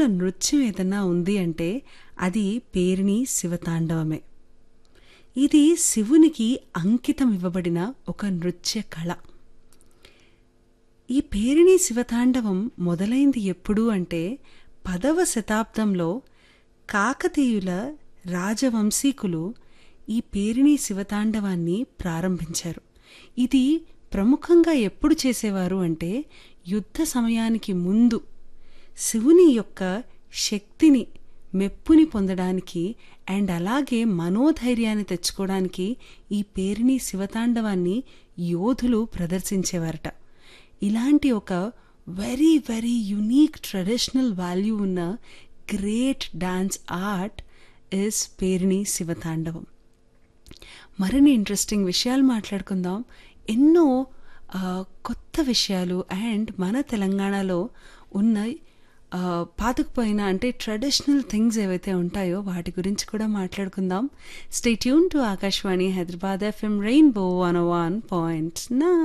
మూల నృత్యం ఏదన్నా ఉంది అంటే అది పేరిణి శివతాండవమే ఇది శివునికి అంకితం ఇవ్వబడిన ఒక నృత్య కళ ఈ పేరిణి శివతాండవం మొదలైంది ఎప్పుడు అంటే పదవ శతాబ్దంలో కాకతీయుల రాజవంశీకులు ఈ పేరిణి శివతాండవాన్ని ప్రారంభించారు ఇది ప్రముఖంగా ఎప్పుడు చేసేవారు అంటే యుద్ధ సమయానికి ముందు శివుని యొక్క శక్తిని మెప్పుని పొందడానికి అండ్ అలాగే మనోధైర్యాన్ని తెచ్చుకోవడానికి ఈ పేరిణి శివతాండవాన్ని యోధులు ప్రదర్శించేవారట ఇలాంటి ఒక very very unique traditional value ఉన్న great dance art is Perini Shivatandavam మరిన్ని ఇంట్రెస్టింగ్ విషయాలు మాట్లాడుకుందాం ఎన్నో కొత్త విషయాలు అండ్ మన తెలంగాణలో ఉన్న పాతుకుపోయిన అంటే ట్రెడిషనల్ థింగ్స్ ఏవైతే ఉంటాయో వాటి గురించి కూడా మాట్లాడుకుందాం stay tune to Akashvani Hyderabad FM rainbow one one point నా